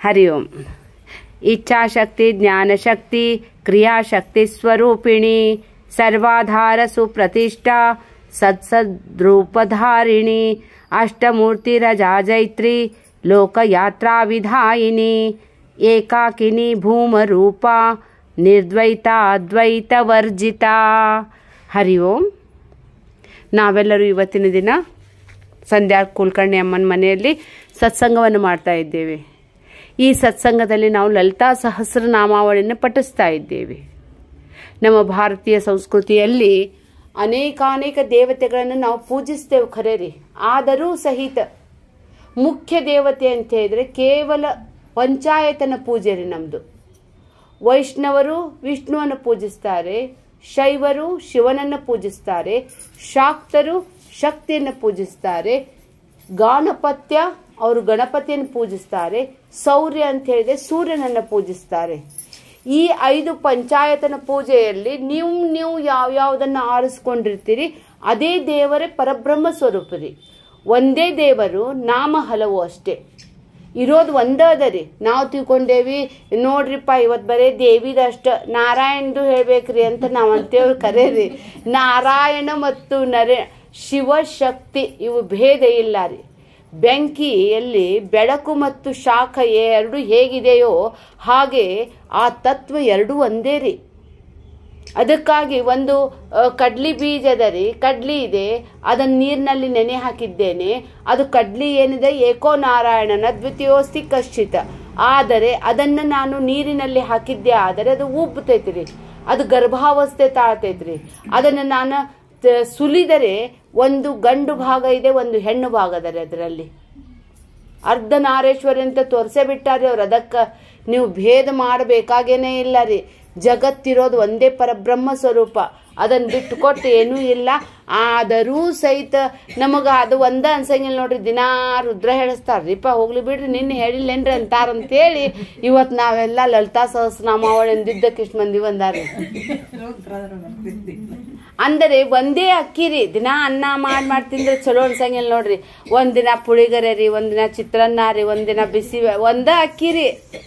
ಹರಿ ಓಂ ಇಚ್ಛಾಶಕ್ತಿ ಜ್ಞಾನಶಕ್ತಿ ಕ್ರಿಯಾಶಕ್ತಿ ಸ್ವರೂಪಿಣಿ ಸರ್ವಾಧಾರ ಸುಪ್ರತಿಷ್ಠಾ ಸತ್ಸದ್ರೂಪಧಾರಿಣಿ ಅಷ್ಟಮೂರ್ತಿರಜಾಜೈತ್ರಿ ಲೋಕಯಾತ್ರಾ ವಿಧಾಯಿನಿ ಏಕಾಕಿನಿ ಭೂಮರೂಪ ನಿರ್ದ್ವೈತ ಅದ್ವೈತ ವರ್ಜಿತ ಹರಿ ಓಂ ನಾವೆಲ್ಲರೂ ಇವತ್ತಿನ ದಿನ ಸಂಧ್ಯಾ ಕುಲಕರ್ಣಿ ಅಮ್ಮನ ಮನೆಯಲ್ಲಿ ಸತ್ಸಂಗವನ್ನು ಮಾಡ್ತಾ ಇದ್ದೇವೆ ಈ ಸತ್ಸಂಗದಲ್ಲಿ ನಾವು ಲಲಿತಾ ಸಹಸ್ರನಾಮಾವಳಿಯನ್ನು ಪಠಿಸ್ತಾ ಇದ್ದೇವೆ ನಮ್ಮ ಭಾರತೀಯ ಸಂಸ್ಕೃತಿಯಲ್ಲಿ ಅನೇಕಾನೇಕ ದೇವತೆಗಳನ್ನು ನಾವು ಪೂಜಿಸ್ತೇವೆ ಖರೆ ರೀ ಆದರೂ ಸಹಿತ ಮುಖ್ಯ ದೇವತೆ ಅಂತ ಹೇಳಿದ್ರೆ ಕೇವಲ ಪಂಚಾಯತನ ಪೂಜೆ ರೀ ನಮ್ಮದು ವೈಷ್ಣವರು ವಿಷ್ಣುವನ್ನು ಪೂಜಿಸ್ತಾರೆ ಶೈವರು ಶಿವನನ್ನು ಪೂಜಿಸ್ತಾರೆ ಶಾಕ್ತರು ಶಕ್ತಿಯನ್ನು ಪೂಜಿಸ್ತಾರೆ ಗಾಣಪತ್ಯ ಅವರು ಗಣಪತಿಯನ್ನು ಪೂಜಿಸ್ತಾರೆ ಸೌರ್ಯ ಅಂತ ಹೇಳಿದ್ರೆ ಸೂರ್ಯನನ್ನು ಪೂಜಿಸ್ತಾರೆ ಈ ಐದು ಪಂಚಾಯತನ ಪೂಜೆಯಲ್ಲಿ ನೀವು ನೀವು ಯಾವ್ಯಾವುದನ್ನು ಆರಿಸ್ಕೊಂಡಿರ್ತೀರಿ ಅದೇ ದೇವರೇ ಪರಬ್ರಹ್ಮ ಸ್ವರೂಪ ರೀ ಒಂದೇ ದೇವರು ನಾಮ ಹಲವು ಅಷ್ಟೇ ಇರೋದು ಒಂದೇ ಅದ ರೀ ನಾವು ತಿಳ್ಕೊಂಡೇವಿ ನೋಡ್ರಿಪ್ಪ ಇವತ್ತು ಬರೇ ದೇವಿದಷ್ಟ ನಾರಾಯಣದು ಹೇಳ್ಬೇಕ್ರಿ ಅಂತ ನಾವು ಅಂತೇಳಿ ಕರೇರಿ ನಾರಾಯಣ ಮತ್ತು ನರೆ ಶಿವಶಕ್ತಿ ಇವು ಭೇದ ಇಲ್ಲ ರೀ ಬೆಂಕಿಯಲ್ಲಿ ಬೆಳಕು ಮತ್ತು ಶಾಖ ಎರಡು ಹೇಗಿದೆಯೋ ಹಾಗೆ ಆ ತತ್ವ ಎರಡೂ ಒಂದೇ ರೀ ಅದಕ್ಕಾಗಿ ಒಂದು ಕಡ್ಲಿ ಬೀಜದ ರೀ ಕಡ್ಲಿ ಇದೆ ಅದನ್ನು ನೀರಿನಲ್ಲಿ ನೆನೆ ಹಾಕಿದ್ದೇನೆ ಅದು ಕಡ್ಲಿ ಏನಿದೆ ಏಕೋ ನಾರಾಯಣನ ದ್ವಿತೀಯೋಸ್ತಿ ಕಶ್ಚಿತ ಆದರೆ ಅದನ್ನು ನಾನು ನೀರಿನಲ್ಲಿ ಹಾಕಿದ್ದೆ ಆದರೆ ಅದು ಉಬ್ಬತೈತಿ ರೀ ಅದು ಗರ್ಭಾವಸ್ಥೆ ತಾಳ್ತೈತ್ರಿ ಅದನ್ನು ನಾನು ತ- ಸುಲಿದರೆ ಒಂದು ಗಂಡು ಭಾಗ ಇದೆ ಒಂದು ಹೆಣ್ಣು ಭಾಗ ಅದ ರೀ ಅದರಲ್ಲಿ ಅರ್ಧನಾರೇಶ್ವರಿ ಅಂತ ತೋರ್ಸೇ ಬಿಟ್ಟಾರಿ ಅವ್ರು ಅದಕ್ಕೆ ನೀವು ಭೇದ ಮಾಡಬೇಕಾಗೇನೇ ಇಲ್ಲ ರೀ ಜಗತ್ತಿರೋದು ಒಂದೇ ಪರಬ್ರಹ್ಮ ಸ್ವರೂಪ ಅದನ್ನು ಬಿಟ್ಟು ಕೊಟ್ಟು ಏನೂ ಇಲ್ಲ ಆದರೂ ಸಹಿತ ನಮಗೆ ಅದು ಒಂದ ಅನ್ಸಂಗಿಲ್ಲ ನೋಡ್ರಿ ದಿನಾ ರುದ್ರ ಹೇಳಿಸ್ತಾರ್ರಿಪ್ಪ ಹೋಗ್ಲಿ ಬಿಡ್ರಿ ನಿನ್ನೆ ಹೇಳಿಲ್ಲೇನ್ರಿ ಅಂತಾರಂತೇಳಿ ಇವತ್ತು ನಾವೆಲ್ಲ ಲಲಿತಾ ಸಹಸ್ರನಾಮಾವಳಿ ಎಂದಿದ್ದಕ್ಕೆ ಇಷ್ಟು ಮಂದಿ ಬಂದಾರಿ ಅಂದರೆ ಒಂದೇ ಅಕ್ಕಿ ರೀ ದಿನ ಅನ್ನ ಮಾಡಿ ಮಾಡಿ ತಿಂದ್ರೆ ಚಲೋ ಅನ್ಸಂಗಿಲ್ಲ ನೋಡ್ರಿ ಒಂದಿನ ಪುಳಿಗರೆ ರೀ ಒಂದಿನ ಚಿತ್ರಾನ್ನ ರೀ ಒಂದಿನ ಬಿಸಿ ಒಂದ ಅಕ್ಕಿ ರೀ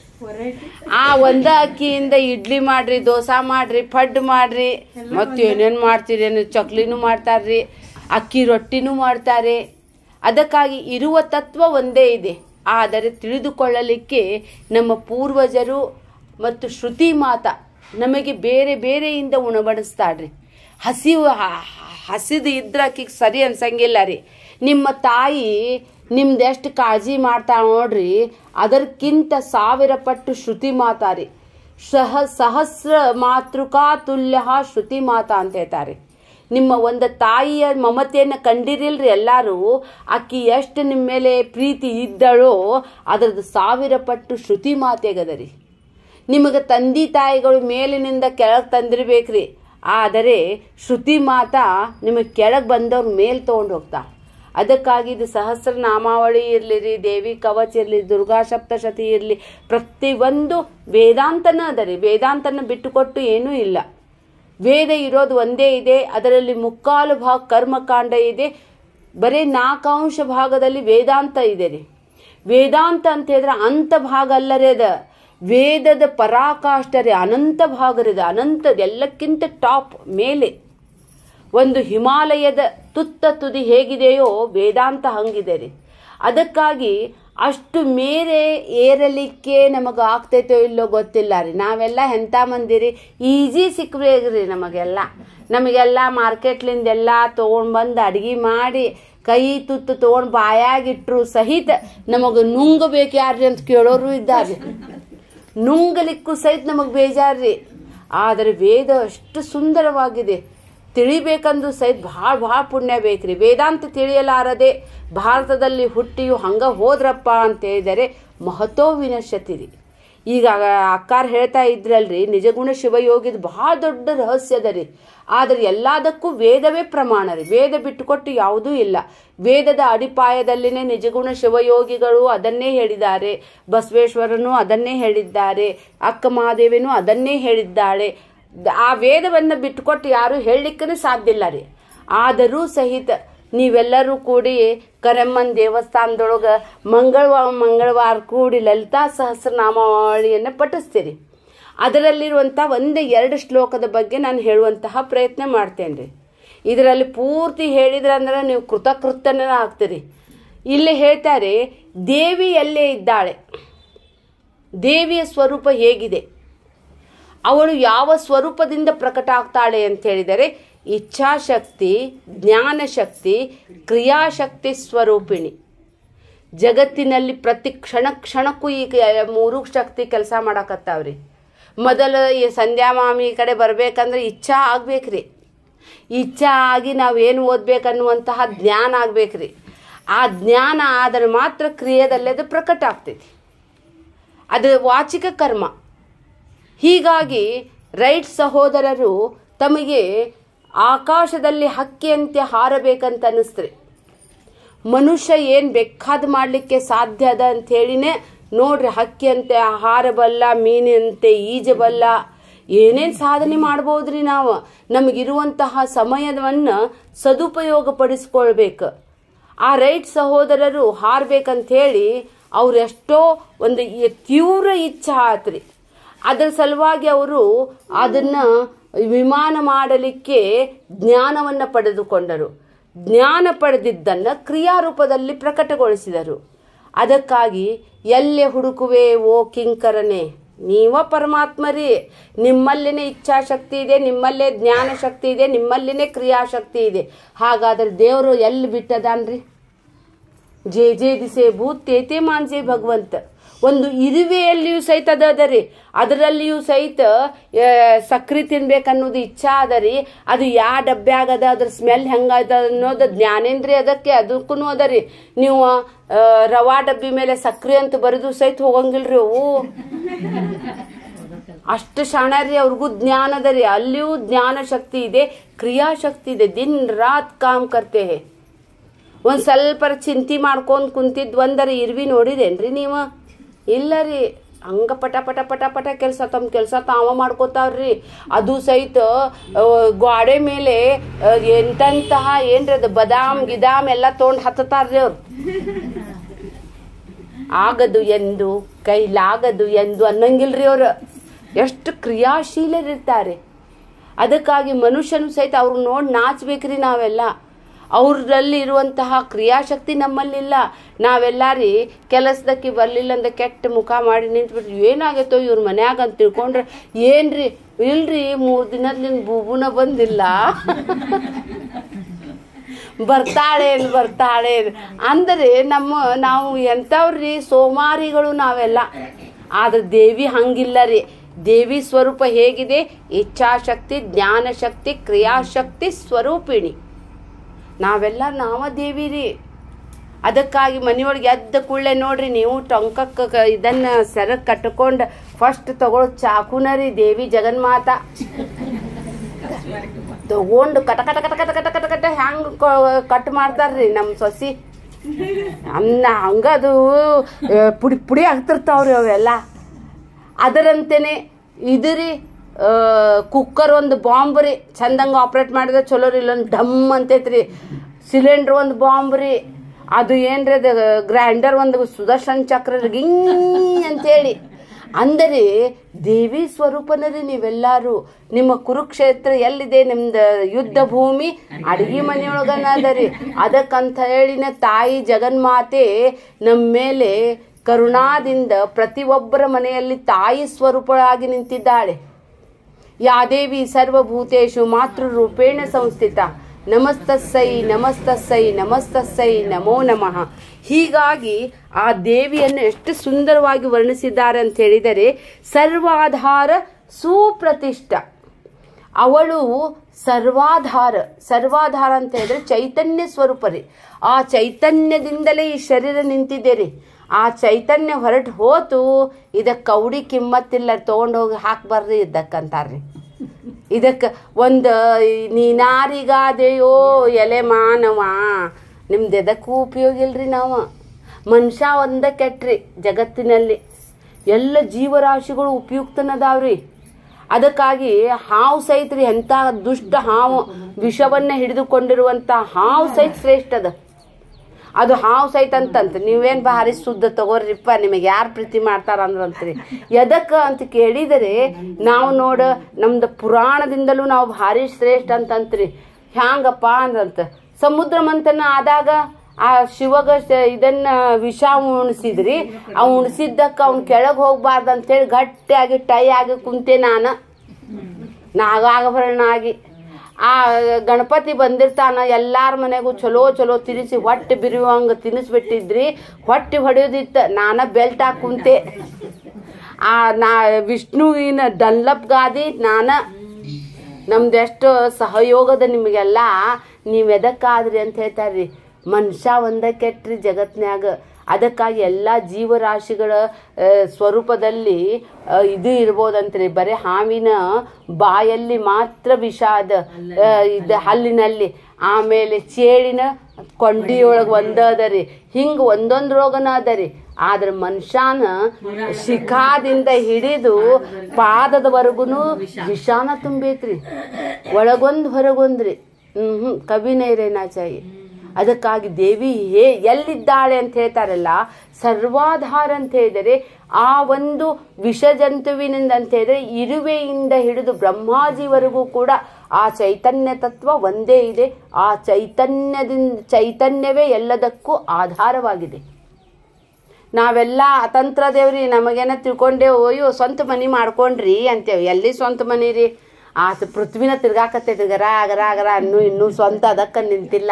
ಆ ಒಂದ ಅಕ್ಕಿಯಿಂದ ಇಡ್ಲಿ ಮಾಡ್ರಿ ದೋಸಾ ಮಾಡ್ರಿ ಪಡ್ಡು ಮಾಡ್ರಿ ಮತ್ತೆ ಏನೇನ್ ಮಾಡ್ತೀರಿ ಏನು ಚಕ್ಲಿನೂ ಮಾಡ್ತಾರ್ರಿ ಅಕ್ಕಿ ರೊಟ್ಟಿನೂ ಮಾಡ್ತಾರೆ ಅದಕ್ಕಾಗಿ ಇರುವ ತತ್ವ ಒಂದೇ ಇದೆ ಆದರೆ ತಿಳಿದುಕೊಳ್ಳಲಿಕ್ಕೆ ನಮ್ಮ ಪೂರ್ವಜರು ಮತ್ತು ಶ್ರುತಿ ಮಾತ ನಮಗೆ ಬೇರೆ ಬೇರೆಯಿಂದ ಉಣಬಡಿಸ್ತಾಳ್ರಿ ಹಸಿವು ಹ- ಹಸಿದು ಇದ್ರ ಆಕಿಗೆ ಸರಿ ಅನ್ಸಂಗಿಲ್ಲ ರೀ ನಿಮ್ಮ ತಾಯಿ ನಿಮ್ದು ಎಷ್ಟು ಕಾಳಜಿ ಮಾಡ್ತಾ ನೋಡ್ರಿ ಅದಕ್ಕಿಂತ ಸಾವಿರ ಪಟ್ಟು ಶ್ರುತಿ ಮಾತಾರಿ ಸಹ ಸಹಸ್ರ ಮಾತೃಕಾ ತುಲ್ಯ ಶ್ರುತಿ ಮಾತಾ ಅಂತ ಹೇಳ್ತಾರೆ ನಿಮ್ಮ ಒಂದು ತಾಯಿಯ ಮಮತೆಯನ್ನು ಕಂಡಿರಿಲ್ರಿ ಎಲ್ಲರೂ ಆಕಿ ಎಷ್ಟು ನಿಮ್ಮ ಮೇಲೆ ಪ್ರೀತಿ ಇದ್ದಳೋ ಅದರದ್ದು ಸಾವಿರ ಪಟ್ಟು ಶ್ರುತಿ ಮಾತೆಗದ ರೀ ನಿಮಗೆ ತಂದೆ ತಾಯಿಗಳು ಮೇಲಿನಿಂದ ಕೆಳಗೆ ತಂದಿರ್ಬೇಕ್ರಿ ಆದರೆ ಶ್ರುತಿ ಮಾತಾ ನಿಮಗೆ ಕೆಳಗೆ ಬಂದವ್ರ ಮೇಲೆ ತೊಗೊಂಡು ಹೋಗ್ತಾ ಅದಕ್ಕಾಗಿ ಇದು ಸಹಸ್ರ ನಾಮಾವಳಿ ಇರಲಿ ರೀ ದೇವಿ ಕವಚ ಇರಲಿ ದುರ್ಗಾ ಸಪ್ತಶತಿ ಇರಲಿ ಪ್ರತಿಯೊಂದು ವೇದಾಂತನ ಅದ ರೀ ವೇದಾಂತನ ಬಿಟ್ಟುಕೊಟ್ಟು ಏನೂ ಇಲ್ಲ ವೇದ ಇರೋದು ಒಂದೇ ಇದೆ ಅದರಲ್ಲಿ ಮುಕ್ಕಾಲು ಭಾಗ ಕರ್ಮಕಾಂಡ ಇದೆ ಬರೀ ನಾಲ್ಕಾಂಶ ಭಾಗದಲ್ಲಿ ವೇದಾಂತ ಇದೆ ರೀ ವೇದಾಂತ ಅಂತ ಹೇಳಿದ್ರೆ ಅಂತ ಭಾಗ ಅಲ್ಲರೇ ಅದ ವೇದದ ಪರಾಕಾಷ್ಠ ರೀ ಅನಂತ ಭಾಗ ರೀ ಅದು. ಅನಂತ ಎಲ್ಲಕ್ಕಿಂತ ಟಾಪ್ ಮೇಲೆ ಒಂದು ಹಿಮಾಲಯದ ತುತ್ತ ತುದಿ ಹೇಗಿದೆಯೋ ವೇದಾಂತ ಹಂಗಿದೆ ರೀ ಅದಕ್ಕಾಗಿ ಅಷ್ಟು ಮೇರೆ ಏರಲಿಕ್ಕೆ ನಮಗೆ ಆಗ್ತೈತೋ ಇಲ್ಲೋ ಗೊತ್ತಿಲ್ಲ ರೀ ನಾವೆಲ್ಲ ಎಂಥ ಮಂದಿರಿ ಈಜಿ ಸಿಕ್ಬೇಕ್ರಿ ನಮಗೆಲ್ಲ ನಮಗೆಲ್ಲ ಮಾರ್ಕೆಟ್ಲಿಂದೆಲ್ಲ ತೊಗೊಂಡು ಬಂದು ಅಡ್ಗೆ ಮಾಡಿ ಕೈ ತುತ್ತು ತೊಗೊಂಡು ಬಾಯಾಗಿಟ್ರು ಸಹಿತ ನಮಗೆ ನುಂಗಬೇಕು ಯಾರ್ರಿ ಅಂತ ಕೇಳೋರು ಇದ್ದಾರೆ ನುಂಗಲಿಕ್ಕೂ ಸಹಿತ ನಮಗೆ ಬೇಜಾರ್ರಿ ಆದರೆ ವೇದ ಅಷ್ಟು ಸುಂದರವಾಗಿದೆ ತಿಳಿಬೇಕಂದು ಸಹಿತ ಭಾಳ ಭಾಳ ಪುಣ್ಯ ಬೇಕ್ರಿ ವೇದಾಂತ ತಿಳಿಯಲಾರದೆ ಭಾರತದಲ್ಲಿ ಹುಟ್ಟಿಯು ಹಂಗ ಹೋದ್ರಪ್ಪ ಅಂತ ಹೇಳಿದರೆ ಮಹತೋ ವಿನಶ್ಯತಿ ರೀ ಈಗ ಅಕ್ಕಾರ್ ಹೇಳ್ತಾ ಇದ್ರಲ್ರಿ ನಿಜಗುಣ ಶಿವಯೋಗಿದ ಬಹಳ ದೊಡ್ಡ ರಹಸ್ಯ ಅದ ರೀ ಆದ್ರೆ ಎಲ್ಲದಕ್ಕೂ ವೇದವೇ ಪ್ರಮಾಣ ರೀ ವೇದ ಬಿಟ್ಟುಕೊಟ್ಟು ಯಾವುದೂ ಇಲ್ಲ ವೇದದ ಅಡಿಪಾಯದಲ್ಲಿನೇ ನಿಜಗುಣ ಶಿವಯೋಗಿಗಳು ಅದನ್ನೇ ಹೇಳಿದ್ದಾರೆ ಬಸವೇಶ್ವರನು ಅದನ್ನೇ ಹೇಳಿದ್ದಾರೆ ಅಕ್ಕ ಮಹಾದೇವಿನೂ ಅದನ್ನೇ ಹೇಳಿದ್ದಾಳೆ ದ- ಆ ವೇದವನ್ನು ಬಿಟ್ಟುಕೊಟ್ಟು ಯಾರು ಹೇಳಲಿಕ್ಕೂ ಸಾಧ್ಯ ಇಲ್ಲ ರೀ ಆದರೂ ಸಹಿತ ನೀವೆಲ್ಲರೂ ಕೂಡಿ ಕರೆಮ್ಮನ್ ದೇವಸ್ಥಾನದೊಳಗೆ ಮಂಗಳವಾರ ಮಂಗಳವಾರ ಕೂಡಿ ಲಲಿತಾ ಸಹಸ್ರನಾಮಾವಳಿಯನ್ನು ಪಠಿಸ್ತೀರಿ ಅದರಲ್ಲಿರುವಂಥ ಒಂದು ಎರಡು ಶ್ಲೋಕದ ಬಗ್ಗೆ ನಾನು ಹೇಳುವಂತಹ ಪ್ರಯತ್ನ ಮಾಡ್ತೇನೆ ರೀ ಇದರಲ್ಲಿ ಪೂರ್ತಿ ಹೇಳಿದ್ರೆ ಅಂದ್ರೆ ನೀವು ಕೃತಕೃತ್ಯನ ಆಗ್ತೀರಿ ಇಲ್ಲಿ ಹೇಳ್ತಾರೆ ದೇವಿ ಎಲ್ಲೇ ಇದ್ದಾಳೆ ದೇವಿಯ ಸ್ವರೂಪ ಹೇಗಿದೆ ಅವಳು ಯಾವ ಸ್ವರೂಪದಿಂದ ಪ್ರಕಟ ಆಗ್ತಾಳೆ ಅಂತ ಹೇಳಿದರೆ ಇಚ್ಛಾಶಕ್ತಿ ಜ್ಞಾನಶಕ್ತಿ ಕ್ರಿಯಾಶಕ್ತಿ ಸ್ವರೂಪಿಣಿ ಜಗತ್ತಿನಲ್ಲಿ ಪ್ರತಿ ಕ್ಷಣ ಕ್ಷಣಕ್ಕೂ ಈ ಕ- ಮೂರು ಶಕ್ತಿ ಕೆಲಸ ಮಾಡಕತ್ತಾವ್ರಿ ಮೊದಲು ಈ ಸಂಧ್ಯಾ ಮಾಮಿ ಕಡೆ ಬರ್ಬೇಕಂದ್ರೆ ಇಚ್ಛಾ ಆಗ್ಬೇಕ್ರಿ ಇಚ್ಛಾ ಆಗಿ ನಾವೇನು ಓದ್ಬೇಕನ್ನುವಂತಹ ಜ್ಞಾನ ಆಗ್ಬೇಕ್ರಿ ಆ ಜ್ಞಾನ ಆದರೆ ಮಾತ್ರ ಕ್ರಿಯೆದಲ್ಲಿ ಅದು ಪ್ರಕಟ ಆಗ್ತೈತಿ ಅದು ವಾಚಿಕ ಕರ್ಮ ಹೀಗಾಗಿ ರೈಟ್ ಸಹೋದರರು ತಮಗೆ ಆಕಾಶದಲ್ಲಿ ಹಕ್ಕಿಯಂತೆ ಹಾರಬೇಕಂತ ಅನ್ನಿಸ್ತ್ರಿ ಮನುಷ್ಯ ಏನು ಬೇಕಾದ ಮಾಡಲಿಕ್ಕೆ ಸಾಧ್ಯ ಅದ ಅಂತ ಹೇಳಿನೇ ನೋಡ್ರಿ ಹಕ್ಕಿಯಂತೆ ಹಾರಬಲ್ಲ ಮೀನಿನಂತೆ ಈಜಬಲ್ಲ ಏನೇನು ಸಾಧನೆ ಮಾಡ್ಬೋದ್ರಿ ನಾವು ನಮಗಿರುವಂತಹ ಸಮಯವನ್ನು ಸದುಪಯೋಗ ಪಡಿಸ್ಕೊಳ್ಬೇಕು ಆ ರೈಟ್ ಸಹೋದರರು ಹಾರ್ಬೇಕಂತ ಹೇಳಿ ಅವ್ರೆಷ್ಟೋ ಒಂದು ಈ ತೀವ್ರ ಇಚ್ಛೆ ಆತ್ರಿ ಅದರ ಸಲುವಾಗಿ ಅವರು ಅದನ್ನು ವಿಮಾನ ಮಾಡಲಿಕ್ಕೆ ಜ್ಞಾನವನ್ನು ಪಡೆದುಕೊಂಡರು ಜ್ಞಾನ ಪಡೆದಿದ್ದನ್ನು ಕ್ರಿಯಾರೂಪದಲ್ಲಿ ಪ್ರಕಟಗೊಳಿಸಿದರು ಅದಕ್ಕಾಗಿ ಎಲ್ಲೇ ಹುಡುಕುವೆ ಓ ಕಿಂಕರನೆ ನೀವ ಪರಮಾತ್ಮರಿ ನಿಮ್ಮಲ್ಲಿನೇ ಇಚ್ಛಾಶಕ್ತಿ ಇದೆ ನಿಮ್ಮಲ್ಲೇ ಜ್ಞಾನ ಶಕ್ತಿ ಇದೆ ನಿಮ್ಮಲ್ಲಿನೇ ಕ್ರಿಯಾಶಕ್ತಿ ಇದೆ ಹಾಗಾದ್ರೆ ದೇವರು ಎಲ್ಲಿ ಬಿಟ್ಟದಾನ್ರಿ ಜೇ ಜೇ ದಿಸೆ ಭೂತ್ ತೇತೆ ಮಾನ್ಸೆ ಭಗವಂತ ಒಂದು ಇರುವೆಯಲ್ಲಿಯೂ ಸಹಿತ ಅದ ಅದ ರೀ ಅದರಲ್ಲಿಯೂ ಸಹಿತ ಆ, ಸಕ್ರಿ ತಿನ್ಬೇಕನ್ನೋದು ಇಚ್ಛಾ ಅದ ರೀ ಅದು ಯಾ ಡಬ್ಬ್ಯಾಗ ಅದ ಅದ್ರ ಸ್ಮೆಲ್ ಹೆಂಗದ ಅನ್ನೋದು ಜ್ಞಾನೇಂದ್ರಿಯ ಅದಕ್ಕೆ ಅದಕ್ಕೂ ಅದ ರೀ ನೀವು ಆ, ರವಾ ಡಬ್ಬಿ ಮೇಲೆ ಸಕ್ರಿ ಅಂತ ಬರೆದು ಸಹಿತ ಹೋಗಂಗಿಲ್ರಿ ಅವು ಅಷ್ಟು ಶಾಣ್ಯಾರಿ ಅವ್ರಿಗೂ ಜ್ಞಾನ ಅದ ರೀ ಅಲ್ಲಿಯೂ ಜ್ಞಾನ ಶಕ್ತಿ ಇದೆ ಕ್ರಿಯಾಶಕ್ತಿ ಇದೆ ದಿನ್ ರಾತ್ ಕಾಮ್ ಕರ್ತೆ ಹೇ ಒಂದು ಸ್ವಲ್ಪ ಚಿಂತೆ ಮಾಡ್ಕೊಂಡು ಕುಂತಿದ್ ಒಂದರ ಇರ್ವಿ ನೋಡಿರೇನ್ರಿ ನೀವು ಇಲ್ಲ ರೀ ಹಂಗ ಪಟ ಪಟ ಪಟ ಪಟ ಕೆಲಸ ತಮ್ಮ ಕೆಲಸ ತಾವ ಮಾಡ್ಕೋತಾವ್ರಿ ಅದು ಸಹಿತ ಆ, ಗೋಡೆ ಮೇಲೆ ಆ, ಎಂತೆಂತಹ ಏನ್ರಿ ಅದು ಬದಾಮ್ ಗಿದಾಮ್ ಎಲ್ಲ ತೊಗೊಂಡು ಹತ್ತತಾರ್ರಿ ಅವ್ರು ಆಗದು ಎಂದು ಕೈಲಾಗದು ಎಂದು ಅನ್ನಂಗಿಲ್ರಿ ಅವ್ರು ಎಷ್ಟು ಕ್ರಿಯಾಶೀಲರಿರ್ತಾರೆ ಅದಕ್ಕಾಗಿ ಮನುಷ್ಯನು ಸಹಿತ ಅವ್ರು ನೋಡಿ ನಾಚ್ಬೇಕ್ರಿ ನಾವೆಲ್ಲ ಅವ್ರಲ್ಲಿ ಇರುವಂತಹ ಕ್ರಿಯಾಶಕ್ತಿ ನಮ್ಮಲ್ಲಿಲ್ಲ ನಾವೆಲ್ಲ ರೀ ಕೆಲಸದಕ್ಕೆ ಬರಲಿಲ್ಲ ಅಂದ್ರೆ ಕೆಟ್ಟ ಮುಖ ಮಾಡಿ ನಿಂತ್ಬಿಟ್ರಿ ಏನಾಗೈತೋ ಇವ್ರ ಮನ್ಯಾಗ ಅಂತ ತಿಳ್ಕೊಂಡ್ರೆ ಏನ್ರಿ ಇಲ್ರಿ ಮೂರು ದಿನದಿಂದ ಬೂಬುನ ಬಂದಿಲ್ಲ ಬರ್ತಾಳೇನು ಬರ್ತಾಳೇನು ಅಂದರೆ ನಮ್ಮ ನಾವು ಎಂಥವ್ರಿ ಸೋಮಾರಿಗಳು ನಾವೆಲ್ಲ ಆದ್ರೆ ದೇವಿ ಹಂಗಿಲ್ಲ ರೀ ದೇವಿ ಸ್ವರೂಪ ಹೇಗಿದೆ ಇಚ್ಛಾಶಕ್ತಿ ಜ್ಞಾನಶಕ್ತಿ ಕ್ರಿಯಾಶಕ್ತಿ ಸ್ವರೂಪಿಣಿ ನಾವೆಲ್ಲ ನಾವ ದೇವಿ ರೀ ಅದಕ್ಕಾಗಿ ಮನೆಯೊಳಗೆ ಎದ್ದ ಕೂಡಲೇ ನೋಡ್ರಿ ನೀವು ಟೊಂಕಕ್ಕೆ ಇದನ್ನ ಸೆರಗ್ ಕಟ್ಕೊಂಡು ಫಸ್ಟ್ ತಗೊಳ್ಳೋ ಚಾಕುನ ರೀ ದೇವಿ ಜಗನ್ಮಾತ ತಗೊಂಡು ಕಟ ಕಟ ಕಟ ಕಟ ಕಟ ಕಟ ಕಟ ಹ್ಯಾಂಗ ಕಟ್ ಮಾಡ್ತಾರ್ರಿ ನಮ್ಮ ಸೊಸಿ ಅನ್ನ ಹಂಗದು ಆ, ಪುಡಿ ಪುಡಿ ಆಗ್ತಿರ್ತಾವ್ರಿ ಅವೆಲ್ಲ ಅದರಂತೆನೆ ಇದು ರೀ ಕುಕ್ಕರ್ ಒಂದು ಬಾಂಬ್ ರೀ ಚಂದಂಗೆ ಆಪ್ರೇಟ್ ಮಾಡಿದ್ರೆ ಚಲೋ ರೀ ಇಲ್ಲೊಂದು ಡಮ್ ಅಂತೈತ್ರಿ ಸಿಲಿಂಡ್ರ್ ಒಂದು ಬಾಂಬ್ ರೀ ಅದು ಏನ್ರಿ ಅದು ಗ್ರೈಂಡರ್ ಒಂದು ಸುದರ್ಶನ್ ಚಕ್ರ ರೀ ಗಿಂಗ್ ಅಂತೇಳಿ ಅಂದರೆ ದೇವಿ ಸ್ವರೂಪನ ರೀ ನೀವೆಲ್ಲರೂ ನಿಮ್ಮ ಕುರುಕ್ಷೇತ್ರ ಎಲ್ಲಿದೆ ನಿಮ್ದು ಯುದ್ಧ ಭೂಮಿ ಅಡಿಗೆ ಮನೆಯೊಳಗನ ಅದ ರೀ ಅದಕ್ಕಂತ ಹೇಳಿನ ತಾಯಿ ಜಗನ್ಮಾತೆ ನಮ್ಮ ಮೇಲೆ ಕರುಣಾದಿಂದ ಪ್ರತಿಯೊಬ್ಬರ ಮನೆಯಲ್ಲಿ ತಾಯಿ ಸ್ವರೂಪಳಾಗಿ ನಿಂತಿದ್ದಾಳೆ ಯಾ ದೇವಿ ಸರ್ವಭೂತೇಶು ಮಾತೃರೂಪೇಣ ಸಂಸ್ಥಿತ ನಮಸ್ತಸ್ಸೈ ನಮಸ್ತಸ್ಸೈ ನಮಸ್ತಸ್ಸೈ ನಮೋ ನಮಃ ಹೀಗಾಗಿ ಆ ದೇವಿಯನ್ನು ಎಷ್ಟು ಸುಂದರವಾಗಿ ವರ್ಣಿಸಿದ್ದಾರೆ ಅಂತ ಹೇಳಿದರೆ ಸರ್ವಾಧಾರ ಸುಪ್ರತಿಷ್ಠ ಅವಳು ಸರ್ವಾಧಾರ ಸರ್ವಾಧಾರ ಅಂತ ಹೇಳಿದ್ರೆ ಚೈತನ್ಯ ಸ್ವರೂಪ ರೀ ಆ ಚೈತನ್ಯದಿಂದಲೇ ಈ ಶರೀರ ನಿಂತಿದೆ ರೀ ಆ ಚೈತನ್ಯ ಹೊರಟು ಹೋತು ಇದಕ್ಕೆ ಕೌಡಿ ಕಿಮ್ಮತ್ತಿಲ್ಲ ತೊಗೊಂಡೋಗಿ ಹಾಕ್ಬಾರ್ರಿ ಇದ್ದಕ್ಕಂತಾರ್ರಿ ಇದಕ್ಕೆ ಒಂದು ನೀನಾರಿಗಾದೆಯೋ ಎಲೆ ಮಾನವ ನಿಮ್ದು ಎದಕ್ಕೂ ಉಪಯೋಗ ಇಲ್ರಿ ನಾವು ಮನುಷ್ಯ ಒಂದ ಕೆಟ್ರಿ ಜಗತ್ತಿನಲ್ಲಿ ಎಲ್ಲ ಜೀವರಾಶಿಗಳು ಉಪಯುಕ್ತನದಾವ್ರಿ ಅದಕ್ಕಾಗಿ ಹಾವು ಸಹಿತ ರೀ ಎಂಥ ದುಷ್ಟ ಹಾವು ವಿಷವನ್ನ ಹಿಡಿದುಕೊಂಡಿರುವಂಥ ಹಾವು ಸಹಿತ ಶ್ರೇಷ್ಠ ಅದ ಅದು ಹಾವು ಸಹಿತ ಅಂತಂತ ನೀವೇನ್ ಭಾರಿ ಶುದ್ಧ ತಗೋರಿಪ್ಪ ನಿಮಗೆ ಯಾರು ಪ್ರೀತಿ ಮಾಡ್ತಾರ ಅಂದ್ರಂತ್ರಿ ಎದಕ್ಕ ಅಂತ ಕೇಳಿದರೆ ನಾವು ನೋಡ ನಮ್ದು ಪುರಾಣದಿಂದಲೂ ನಾವು ಭಾರಿ ಶ್ರೇಷ್ಠ ಅಂತಂತ್ರಿ ಹ್ಯಾಂಗಪ್ಪ ಅಂದ್ರಂತ ಸಮುದ್ರ ಮಂಥನ ಆದಾಗ ಆ ಶಿವಗ ಶ- ಇದನ್ನ ವಿಷ ಉಣಿಸಿದ್ರಿ ಆ ಉಣಿಸಿದ್ದಕ್ಕ ಅವ್ನ ಕೆಳಗೆ ಹೋಗ್ಬಾರ್ದು ಅಂತೇಳಿ ಗಟ್ಟಿಯಾಗಿ ಟೈ ಆಗಿ ಕುಂತೆ ನಾನು ನಾಗಾಭರಣ ಆಗಿ ಆ ಗಣಪತಿ ಬಂದಿರ್ತಾನ ಎಲ್ಲಾರ ಮನೆಗೂ ಚಲೋ ಚಲೋ ತಿನ್ನಿಸಿ ಹೊಟ್ಟೆ ಬಿರಿಯುವಂಗ ತಿನ್ನಿಸ್ಬಿಟ್ಟಿದ್ರಿ ಹೊಟ್ಟೆ ಹೊಡೆಯೋದಿತ್ತ ನಾನ ಬೆಲ್ಟ್ ಹಾಕ್ ಕುಂತೆ ಆ ನಾ ವಿಷ್ಣುವಿನ ಡನ್ಲಪ್ ಗಾದಿ ನಾನ ನಮ್ದು ಎಷ್ಟು ಸಹಯೋಗದ ನಿಮಗೆಲ್ಲ ನೀವು ಎದಕ್ಕಾದ್ರಿ ಅಂತ ಹೇಳ್ತಾರ್ರಿ ಮನುಷ್ಯ ಒಂದ ಕೆಟ್ರಿ ಜಗತ್ನ್ಯಾಗ ಅದಕ್ಕಾಗಿ ಎಲ್ಲ ಜೀವರಾಶಿಗಳ ಆ, ಸ್ವರೂಪದಲ್ಲಿ ಆ, ಇದು ಇರ್ಬೋದಂತ್ರಿ ಬರೀ ಹಾವಿನ ಬಾಯಲ್ಲಿ ಮಾತ್ರ ವಿಷ ಅದ ಆ, ಇದು ಹಲ್ಲಿನಲ್ಲಿ ಆಮೇಲೆ ಚೇಳಿನ ಕೊಂಡಿಯೊಳಗೆ ಒಂದ ಅದ ರೀ ಹಿಂಗೆ ಒಂದೊಂದು ರೋಗನ ಅದ ರೀ ಆದ್ರೆ ಮನುಷ್ಯನ ಶಿಖಾದಿಂದ ಹಿಡಿದು ಪಾದದವರೆಗೂ ವಿಷಾನ ತುಂಬೈತ್ರಿ ಒಳಗೊಂದು ಹೊರಗೊಂದ್ರಿ ಹ್ಮ್ ಹ್ಮ್ ಕವಿನೇ ರೇನಾಚಾಯಿ ಅದಕ್ಕಾಗಿ ದೇವಿ ಹೇ ಎಲ್ಲಿದ್ದಾಳೆ ಅಂತ ಹೇಳ್ತಾರಲ್ಲ ಸರ್ವಾಧಾರ ಅಂತ ಹೇಳಿದರೆ ಆ ಒಂದು ವಿಷ ಜಂತುವಿನಿಂದ ಅಂತ ಹೇಳಿದ್ರೆ ಇರುವೆಯಿಂದ ಹಿಡಿದು ಬ್ರಹ್ಮಾಜಿವರೆಗೂ ಕೂಡ ಆ ಚೈತನ್ಯ ತತ್ವ ಒಂದೇ ಇದೆ ಆ ಚೈತನ್ಯದಿಂದ ಚೈತನ್ಯವೇ ಎಲ್ಲದಕ್ಕೂ ಆಧಾರವಾಗಿದೆ ನಾವೆಲ್ಲ ಅತಂತ್ರ ದೇವ್ರಿ ನಮಗೇನ ತಿಳ್ಕೊಂಡೇವು ಅಯ್ಯೋ ಸ್ವಂತ ಮನಿ ಮಾಡ್ಕೊಂಡ್ರಿ ಅಂತೇವೆ ಎಲ್ಲಿ ಸ್ವಂತ ಮನಿ ರೀ ಆ ಪೃಥ್ವಿನ ತಿರ್ಗಾಕತ್ತೈತಿ ಗರ ಗರ ಗರ ಇನ್ನೂ ಇನ್ನೂ ಸ್ವಂತ ಅದಕ್ಕೆ ನಿಂತಿಲ್ಲ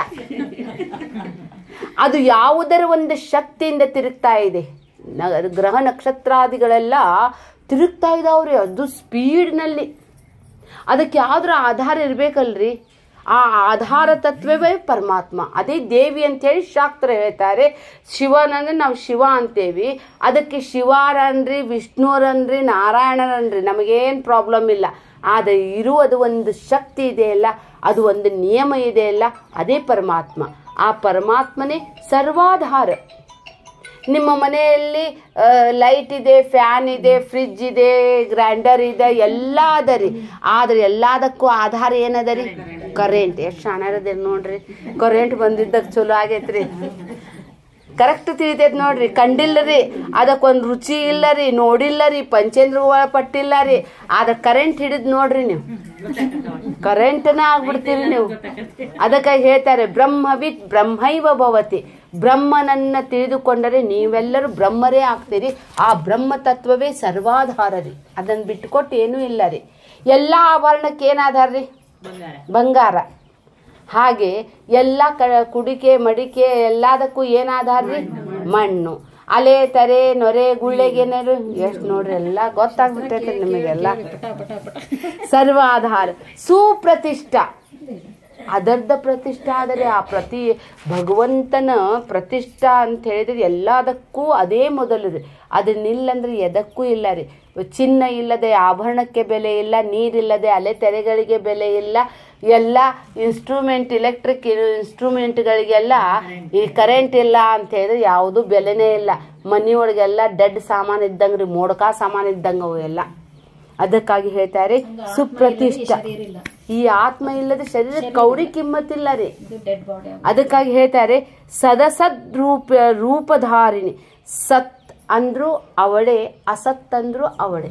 ಅದು ಯಾವುದರ ಒಂದು ಶಕ್ತಿಯಿಂದ ತಿರುಗ್ತಾ ಇದೆ ನ- ಗ್ರಹ ನಕ್ಷತ್ರಾದಿಗಳೆಲ್ಲ ತಿರುಗ್ತಾ ಇದಾವ್ರಿ ಅದು ಸ್ಪೀಡ್ನಲ್ಲಿ ಅದಕ್ಕೆ ಯಾವ್ದ್ರ ಆಧಾರ ಇರ್ಬೇಕಲ್ರಿ ಆ ಆಧಾರ ತತ್ವವೇ ಪರಮಾತ್ಮ ಅದೇ ದೇವಿ ಅಂತೇಳಿ ಶಾಸ್ತ್ರ ಹೇಳ್ತಾರೆ ಶಿವನಂದ್ರೆ ನಾವು ಶಿವ ಅಂತೇವಿ ಅದಕ್ಕೆ ಶಿವಾರನ್ರಿ ವಿಷ್ಣುರನ್ರಿ ನಾರಾಯಣರನ್ರಿ ನಮಗೇನು ಪ್ರಾಬ್ಲಮ್ ಇಲ್ಲ ಆದರೆ ಇರುವುದು ಒಂದು ಶಕ್ತಿ ಇದೆಯಲ್ಲ ಅದು ಒಂದು ನಿಯಮ ಇದೆಯಲ್ಲ ಅದೇ ಪರಮಾತ್ಮ ಆ ಪರಮಾತ್ಮನೇ ಸರ್ವಾಧಾರ ನಿಮ್ಮ ಮನೆಯಲ್ಲಿ ಲೈಟ್ ಇದೆ ಫ್ಯಾನ್ ಇದೆ ಫ್ರಿಜ್ ಇದೆ ಗ್ರೈಂಡರ್ ಇದೆ ಎಲ್ಲ ಅದ ರೀ ಆದ್ರೆ ಎಲ್ಲದಕ್ಕೂ ಆಧಾರ ಏನದ ರೀ ಕರೆಂಟ್ ಎಷ್ಟು ಶಾಣ್ಯರದಿರಿ ನೋಡ್ರಿ ಕರೆಂಟ್ ಬಂದಿದ್ದಕ್ಕೆ ಚಲೋ ಆಗೈತ್ರಿ ಕರೆಕ್ಟ್ ತಿಳಿತೈತಿ ನೋಡ್ರಿ ಕಂಡಿಲ್ಲ ರೀ ಅದಕ್ಕೊಂದು ರುಚಿ ಇಲ್ಲ ರೀ ನೋಡಿಲ್ಲ ರೀ ಪಂಚೇಂದ್ರ ಪಟ್ಟಿಲ್ಲ ರೀ ಆದ್ರೆ ಕರೆಂಟ್ ಹಿಡಿದ್ ನೋಡ್ರಿ ನೀವು ಕರೆಂಟ್ನ ಆಗ್ಬಿಡ್ತೀರಿ ನೀವು ಅದಕ್ಕಾಗಿ ಹೇಳ್ತಾರೆ ಬ್ರಹ್ಮವಿತ್ ಬ್ರಹ್ಮೈವ ಭವತಿ ಬ್ರಹ್ಮನನ್ನ ತಿಳಿದುಕೊಂಡರೆ ನೀವೆಲ್ಲರೂ ಬ್ರಹ್ಮರೇ ಆಗ್ತೀರಿ ಆ ಬ್ರಹ್ಮ ತತ್ವವೇ ಸರ್ವಾಧಾರ ರೀ ಅದನ್ನ ಬಿಟ್ಟುಕೊಟ್ಟು ಏನೂ ಇಲ್ಲ ರೀ ಎಲ್ಲ ಆಭರಣಕ್ಕೆ ಏನು ಆಧಾರ ರೀ ಬಂಗಾರ ಹಾಗೆ ಎಲ್ಲ ಕ ಕುಡಿಕೆ ಮಡಿಕೆ ಎಲ್ಲದಕ್ಕೂ ಏನು ಆಧಾರ ರೀ ಮಣ್ಣು ಅಲೆ ತರೆ ನೊರೆ ಗುಳ್ಳೆಗೇನಾರು ಎಷ್ಟು ನೋಡ್ರಿ ಎಲ್ಲ ಗೊತ್ತಾಗ್ಬಿಟ್ಟೈತೆ ನಿಮಗೆಲ್ಲ ಸರ್ವಾಧಾರ ಸುಪ್ರತಿಷ್ಠ ಅದರ್ಧ ಪ್ರತಿಷ್ಠ ಆದರೆ ಆ ಪ್ರತಿ ಭಗವಂತನ ಪ್ರತಿಷ್ಠಾ ಅಂತ ಹೇಳಿದ್ರೆ ಎಲ್ಲದಕ್ಕೂ ಅದೇ ಮೊದಲು ರೀ ಅದನ್ನಿಲ್ಲಂದ್ರೆ ಎದಕ್ಕೂ ಇಲ್ಲ ರೀ ಚಿನ್ನ ಇಲ್ಲದೆ ಆಭರಣಕ್ಕೆ ಬೆಲೆ ಇಲ್ಲ ನೀರಿಲ್ಲದೆ ಅಲೆ ತೆರೆಗಳಿಗೆ ಬೆಲೆ ಇಲ್ಲ ಎಲ್ಲ ಇನ್ಸ್ಟ್ರೂಮೆಂಟ್ ಇಲೆಕ್ಟ್ರಿಕ್ ಇನ್ಸ್ಟ್ರೂಮೆಂಟ್ಗಳಿಗೆಲ್ಲ ಈ ಕರೆಂಟ್ ಇಲ್ಲ ಅಂತ ಹೇಳಿದ್ರೆ ಯಾವುದು ಬೆಲೆನೇ ಇಲ್ಲ ಮನೆಯೊಳಗೆಲ್ಲ ಡೆಡ್ ಸಾಮಾನು ಇದ್ದಂಗೆ ರೀ ಮೋಡ್ಕಾ ಸಾಮಾನು ಇದ್ದಂಗೆ ಅವು ಎಲ್ಲ ಅದಕ್ಕಾಗಿ ಹೇಳ್ತಾರೆ ಸುಪ್ರತಿಷ್ಠ ಈ ಆತ್ಮ ಇಲ್ಲದೆ ಶರೀರ ಕೌಡಿ ಕಿಮ್ಮತ್ತಿಲ್ಲ ರೀ ಅದಕ್ಕಾಗಿ ಹೇಳ್ತಾರೆ ಸದಸದ್ ರೂಪ ರೂಪಧಾರಿಣಿ ಸತ್ ಅಂದ್ರು ಅವಳೆ ಅಸತ್ ಅಂದ್ರು ಅವಳೆ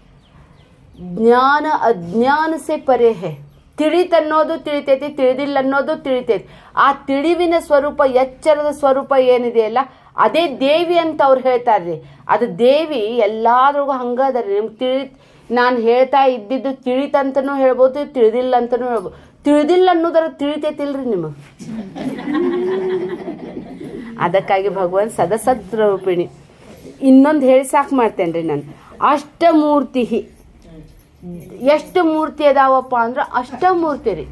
ಜ್ಞಾನ ಅಜ್ಞಾನ ಸೆ ಪರೆ ಹೇ ತಿಳಿತನ್ನೋದು ತಿಳಿತೈತಿ ತಿಳಿದಿಲ್ಲ ಅನ್ನೋದು ತಿಳಿತೈತಿ ಆ ತಿಳಿವಿನ ಸ್ವರೂಪ ಎಚ್ಚರದ ಸ್ವರೂಪ ಏನಿದೆಯಲ್ಲ ಅದೇ ದೇವಿ ಅಂತ ಅವ್ರು ಹೇಳ್ತಾರ್ರಿ ಅದು ದೇವಿ ಎಲ್ಲಾದ್ರಿಗೂ ಹಂಗ ಅದರಿ ನಿಮ್ಗೆ ತಿಳಿ ನಾನು ಹೇಳ್ತಾ ಇದ್ದಿದ್ದು ತಿಳಿತಂತನೂ ಹೇಳ್ಬೋದು ತಿಳಿದಿಲ್ಲ ಅಂತನೂ ಹೇಳ್ಬೋದು ತಿಳಿದಿಲ್ಲ ಅನ್ನೋದರ ತಿಳಿತೈತಿಲ್ರಿ ನಿಮಗೆ ಅದಕ್ಕಾಗಿ ಭಗವಾನ್ ಸದಸತ್ ರೂಪಿಣಿ ಇನ್ನೊಂದು ಹೇಳಿ ಸಾಕು ಮಾಡ್ತೇನ್ರಿ ನಾನು ಅಷ್ಟಮೂರ್ತಿ ಎಷ್ಟು ಮೂರ್ತಿ ಅದಾವಪ್ಪ ಅಂದ್ರೆ ಅಷ್ಟಮೂರ್ತಿ ರೀ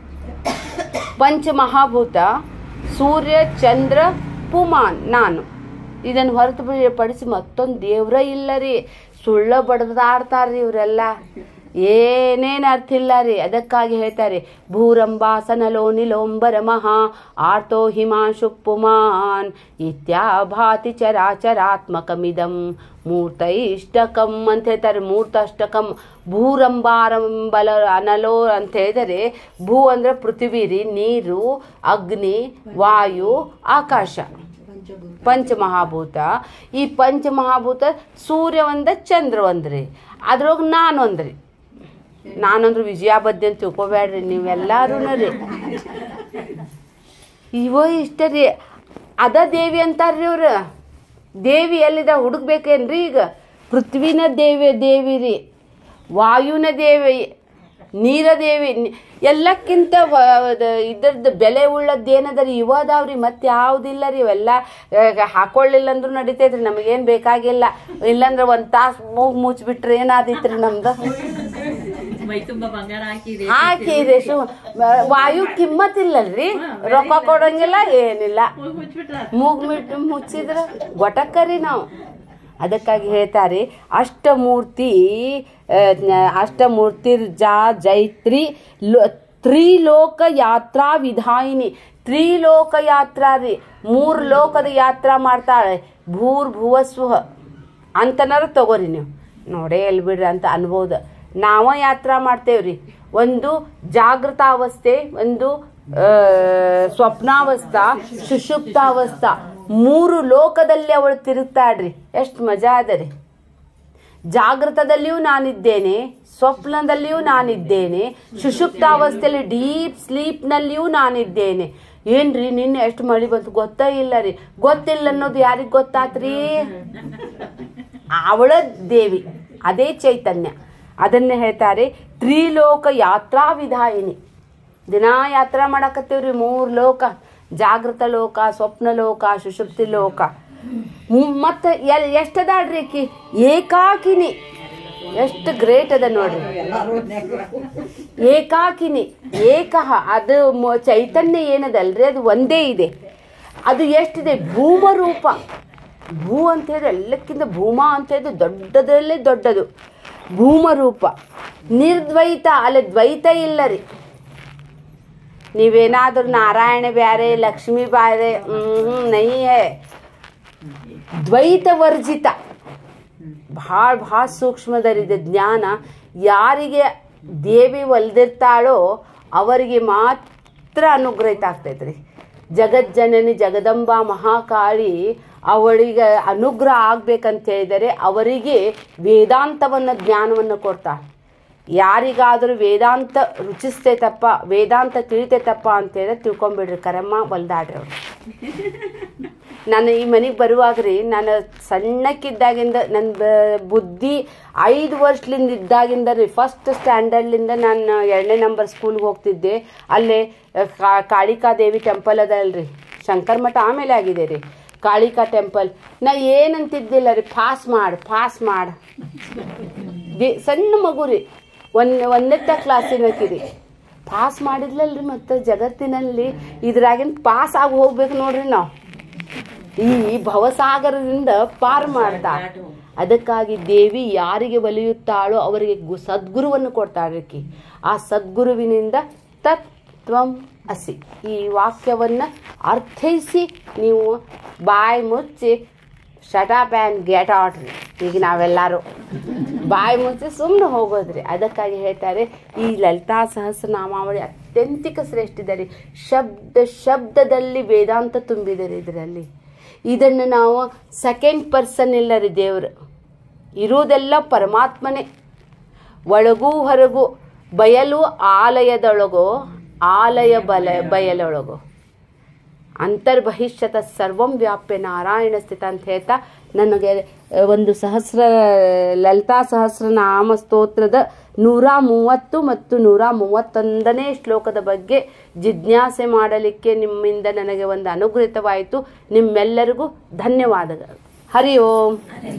ಪಂಚಮಹಾಭೂತ ಸೂರ್ಯ ಚಂದ್ರ ಪುಮಾನ್ ನಾನು ಇದನ್ನು ಹೊರತು ಪಡಿಸಿ ಮತ್ತೊಂದು ದೇವ್ರ ಇಲ್ಲ ರೀ ಸುಳ್ಳ ಬಡ್ದಾಡ್ತಾರ್ರಿ ಇವರೆಲ್ಲ ಏನೇನು ಅರ್ಥ ಇಲ್ಲ ರೀ ಅದಕ್ಕಾಗಿ ಹೇಳ್ತಾರೆ ಭೂರಂಬಾಸನಲೋ ನಿಲೋಂಬರ ಮಹಾ ಆರ್ತೋ ಹಿಮಾಂಶು ಪುಮಾನ್ ಇತ್ಯಾಭಾತಿ ಚರಾಚರಾತ್ಮಕಮಿದಂ ಮೂರ್ತೈಷ್ಟಕಂ ಅಂತ ಹೇಳ್ತಾರೆ ಮೂರ್ತಷ್ಟಕಂ ಭೂರಂಬಾರಂಬಲ ಅನಲೋ ಅಂತ ಹೇಳಿದರೆ ಭೂ ಅಂದ್ರೆ ಪೃಥ್ವಿ ರೀ ನೀರು ಅಗ್ನಿ ವಾಯು ಆಕಾಶ ಪಂಚಮಹಾಭೂತ ಈ ಪಂಚಮಹಾಭೂತ ಸೂರ್ಯ ಒಂದ ಚಂದ್ರ ಒಂದ್ರಿ ಅದ್ರೊಳಗೆ ನಾನು ಒಂದ್ರಿ ನಾನಂದ್ರೆ ವಿಜಯ ಬದ್ದೆ ಅಂತ ತಿಳ್ಕೊಬೇಡ್ರಿ ನೀವೆಲ್ಲರೂ ರೀ ಇವ ಇಷ್ಟ ರೀ ಅದ ದೇವಿ ಅಂತಾರ್ರಿ ಇವ್ರು ದೇವಿ ಎಲ್ಲಿದ ಹುಡುಕ್ಬೇಕೇನ್ರಿ ಈಗ ಪೃಥ್ವಿನ ದೇವಿ ದೇವಿ ರೀ ವಾಯುನ ದೇವಿ ನೀರ ದೇವಿ ನಿ- ಎಲ್ಲಕ್ಕಿಂತ ವ- ಅದ- ಇದ್ರದ್ದು ಬೆಲೆ ಉಳ್ಳದ್ದು ಏನದ ರೀ ಇವ ಅದಾವ್ರಿ ಮತ್ತೆ ಯಾವುದಿಲ್ಲ ರೀ ಇವೆಲ್ಲ ಆ, ಹಾಕೊಳ್ಳಿಲ್ಲ ಅಂದ್ರೂ ನಡಿತೈತ್ರಿ ನಮಗೇನು ಬೇಕಾಗಿಲ್ಲ ಇಲ್ಲಾಂದ್ರೆ ಒಂದು ತಾಸು ಮೂಗು ಮುಚ್ಚಿಬಿಟ್ರೆ ಏನಾದಿತ್ರಿ ನಮ್ದು ಮೈ ತುಂಬಾ ಬಂಗಾರ ಹಾಕಿದೆ ಹಾಕಿದೆ ಸು ವಾಯು ಕಿಮ್ಮತ್ತಿಲ್ಲಲ್ರಿ ರೊಕ್ಕ ಕೊಡಂಗಿಲ್ಲ ಏನಿಲ್ಲ ಮುಚ್ಬಿಟ್ರ ಮೂಗ್ ಮಿಟ್ ಮುಚ್ಚಿದ್ರ ಗೊಟಕ್ಕರಿ ನಾವು ಅದಕ್ಕಾಗಿ ಹೇಳ್ತಾರೆ ಅಷ್ಟಮೂರ್ತಿ ಆ, ನ- ಅಷ್ಟಮೂರ್ತಿ ಜಾ ಜೈತ್ರಿ ಲೋ- ತ್ರಿಲೋಕ ಯಾತ್ರಾ ವಿಧಾಯಿನಿ ತ್ರಿಲೋಕ ಯಾತ್ರಾ ರೀ ಮೂರು ಲೋಕದ ಯಾತ್ರಾ ಮಾಡ್ತಾಳೆ ಭೂರ್ ಭುವಸ್ವ ಅಂತನಾರು ತಗೋರಿ ನೀವು ನೋಡೇ ಎಲ್ಲಿ ಬಿಡ್ರಿ ಅಂತ ಅನ್ಬೋದು ನಾವ ಯಾತ್ರಾ ಮಾಡ್ತೇವ್ರಿ ಒಂದು ಜಾಗೃತಾವಸ್ಥೆ ಒಂದು ಆ, ಸ್ವಪ್ನಾವಸ್ಥಾ ಸುಷುಪ್ತಾವಸ್ಥಾ ಮೂರು ಲೋಕದಲ್ಲಿ ಅವಳು ತಿರುಗ್ತಾಡ್ರಿ ಎಷ್ಟು ಮಜಾ ಅದ ರೀ ಜಾಗೃತದಲ್ಲಿಯೂ ನಾನಿದ್ದೇನೆ ಸ್ವಪ್ನದಲ್ಲಿಯೂ ನಾನಿದ್ದೇನೆ ಸುಷುಪ್ತಾವಸ್ಥೆಯಲ್ಲಿ ಡೀಪ್ ಸ್ಲೀಪ್ನಲ್ಲಿಯೂ ನಾನಿದ್ದೇನೆ ಏನ್ರಿ ನಿನ್ನೆ ಎಷ್ಟು ಮಳಿ ಬಂತು ಗೊತ್ತೇ ಇಲ್ಲ ರೀ ಗೊತ್ತಿಲ್ಲ ಅನ್ನೋದು ಯಾರಿಗೆ ಗೊತ್ತಾತ್ರಿ ಅವಳ ದೇವಿ ಅದೇ ಚೈತನ್ಯ ಅದನ್ನೇ ಹೇಳ್ತಾರೆ ತ್ರಿಲೋಕ ಯಾತ್ರಾ ವಿಧಾಯಿನಿ ದಿನಾ ಯಾತ್ರಾ ಮಾಡಕತ್ತೀವ್ರಿ ಮೂರು ಲೋಕ ಜಾಗೃತ ಲೋಕ ಸ್ವಪ್ನ ಲೋಕ ಸುಷುಪ್ತಿ ಲೋಕ ಮತ್ತು ಎಲ್ ಎಷ್ಟದಾಡ್ರಿ ಆಕಿ ಏಕಾಕಿನಿ ಎಷ್ಟು ಗ್ರೇಟ್ ಅದ ನೋಡ್ರಿ ಏಕಾಕಿನಿ ಏಕಃ ಅದು ಮ- ಚೈತನ್ಯ ಏನದಲ್ರಿ ಅದು ಒಂದೇ ಇದೆ ಅದು ಎಷ್ಟಿದೆ ಭೂಮ ರೂಪ ಭೂ ಅಂತ ಹೇಳಿದ್ರೆ ಎಲ್ಲಕ್ಕಿಂತ ಭೂಮ ಅಂತ ಹೇಳಿದ್ರೆ ದೊಡ್ಡದರಲ್ಲೇ ದೊಡ್ಡದು ಭೂಮ ರೂಪ ನಿರ್ದ್ವೈತ ಅಲ್ಲಿ ದ್ವೈತ ಇಲ್ಲ ರೀ ನೀವೇನಾದ್ರೂ ನಾರಾಯಣ ಬ್ಯಾರೆ ಲಕ್ಷ್ಮೀ ಬ್ಯಾರೆ ಹ್ಮ್ ನೈ ಹೇ ದ್ವೈತ ವರ್ಜಿತ ಭಾಳ ಭಾಳ ಸೂಕ್ಷ್ಮದರಿದೆ ಜ್ಞಾನ ಯಾರಿಗೆ ದೇವಿ ಒಲ್ದಿರ್ತಾಳೋ ಅವರಿಗೆ ಮಾತ್ರ ಅನುಗ್ರಹಿತ ಆಗ್ತೈತ್ರಿ ಜಗಜ್ಜನನಿ ಜಗದಂಬ ಮಹಾಕಾಳಿ ಅವಳಿಗೆ ಅನುಗ್ರಹ ಆಗ್ಬೇಕಂತ ಹೇಳಿದರೆ ಅವರಿಗೆ ವೇದಾಂತವನ್ನು ಜ್ಞಾನವನ್ನು ಕೊಡ್ತಾಳೆ ಯಾರಿಗಾದರೂ ವೇದಾಂತ ರುಚಿಸ್ತೈತಪ್ಪ ವೇದಾಂತ ತಿಳಿತೈತಪ್ಪ ಅಂತ ಹೇಳಿದ್ರೆ ತಿಳ್ಕೊಂಬಿಡ್ರಿ ಕರಮ್ಮ ಬಲ್ದಾಡ್ರಿ ಅವ್ರು ನಾನು ಈ ಮನೆಗೆ ಬರುವಾಗ ರೀ ನಾನು ಸಣ್ಣಕ್ಕಿದ್ದಾಗಿಂದ ನನ್ನ ಬ- ಬುದ್ಧಿ ಐದು ವರ್ಷದಿಂದ ಇದ್ದಾಗಿಂದ ರೀ ಫಸ್ಟ್ ಸ್ಟ್ಯಾಂಡರ್ಡ್ಲಿಂದ ನಾನು ಎರಡನೇ ನಂಬರ್ ಸ್ಕೂಲ್ಗೆ ಹೋಗ್ತಿದ್ದೆ ಅಲ್ಲೇ ಅಹ್, ಕಾ- ಕಾಳಿಕಾ ದೇವಿ ಟೆಂಪಲ್ ಅದಲ್ರಿ ಶಂಕರ್ ಮಠ ಆಮೇಲೆ ಆಗಿದೆ ರೀ ಕಾಳಿಕಾ ಟೆಂಪಲ್ ನಾ ಏನಂತಿದ್ದಿಲ್ಲ ರೀ ಪಾಸ್ ಮಾಡು ಪಾಸ್ ಮಾಡು ದಿ ಸಣ್ಣ ಮಗು ರೀ ಒಂದು ಒಂದೆತ್ತ ಕ್ಲಾಸಿನಕಿರಿ ಪಾಸ್ ಮಾಡಿದ್ಲಲ್ರಿ ಮತ್ತು ಜಗತ್ತಿನಲ್ಲಿ ಇದ್ರಾಗಿನ ಪಾಸ್ ಆಗಿ ಹೋಗ್ಬೇಕು ನೋಡ್ರಿ ನಾವು ಈ ಭವಸಾಗರದಿಂದ ಪಾರು ಮಾಡ್ತಾ ಅದಕ್ಕಾಗಿ ದೇವಿ ಯಾರಿಗೆ ಒಲಿಯುತ್ತಾಳೋ ಅವರಿಗೆ ಗು ಸದ್ಗುರುವನ್ನು ಕೊಡ್ತಾಳೆ ಆಕಿ ಆ ಸದ್ಗುರುವಿನಿಂದ ತತ್ವಂ ಅಸಿ ಈ ವಾಕ್ಯವನ್ನು ಅರ್ಥೈಸಿ ನೀವು ಬಾಯಿ ಮುಚ್ಚಿ ಶಟಾಪ್ ಆ್ಯಂಡ್ ಗೆಟ್ ಔಟ್ ರೀ ಈಗ ನಾವೆಲ್ಲರೂ ಬಾಯಿ ಮುಚ್ಚಿ ಸುಮ್ಮನೆ ಹೋಗೋದ್ರಿ ಅದಕ್ಕಾಗಿ ಹೇಳ್ತಾರೆ ಈ ಲಲಿತಾ ಸಹಸ್ರನಾಮಾವಳಿ ಅತ್ಯಂತಿಕ ಶ್ರೇಷ್ಠ ಇದೆ ರೀ ಶಬ್ದ ಶಬ್ದದಲ್ಲಿ ವೇದಾಂತ ತುಂಬಿದೆ ರೀ ಇದರಲ್ಲಿ ಇದನ್ನು ನಾವು ಸೆಕೆಂಡ್ ಪರ್ಸನ್ ಇಲ್ಲ ರೀ ದೇವರು ಇರುವುದೆಲ್ಲ ಪರಮಾತ್ಮನೇ ಒಳಗೂ ಹೊರಗೂ ಬಯಲು ಆಲಯದೊಳಗೋ ಆಲಯ ಬಲ ಬಯಲೊಳಗೋ ಅಂತರ್ಬಹಿಷ್ಯತ ಸರ್ವಂ ವ್ಯಾಪ್ಯ ನಾರಾಯಣ ಸ್ಥಿತ ಅಂತ ಹೇಳ್ತಾ ನನಗೆ ಆ, ಒಂದು ಸಹಸ್ರ ಲಲಿತಾ ಸಹಸ್ರನಾಮ ಸ್ತೋತ್ರದ ನೂರ ಮೂವತ್ತು ಮತ್ತು ನೂರ ಮೂವತ್ತೊಂದನೇ ಶ್ಲೋಕದ ಬಗ್ಗೆ ಜಿಜ್ಞಾಸೆ ಮಾಡಲಿಕ್ಕೆ ನಿಮ್ಮಿಂದ ನನಗೆ ಒಂದು ಅನುಗ್ರಹಿತವಾಯಿತು ನಿಮ್ಮೆಲ್ಲರಿಗೂ ಧನ್ಯವಾದಗಳು ಹರಿ ಓಂ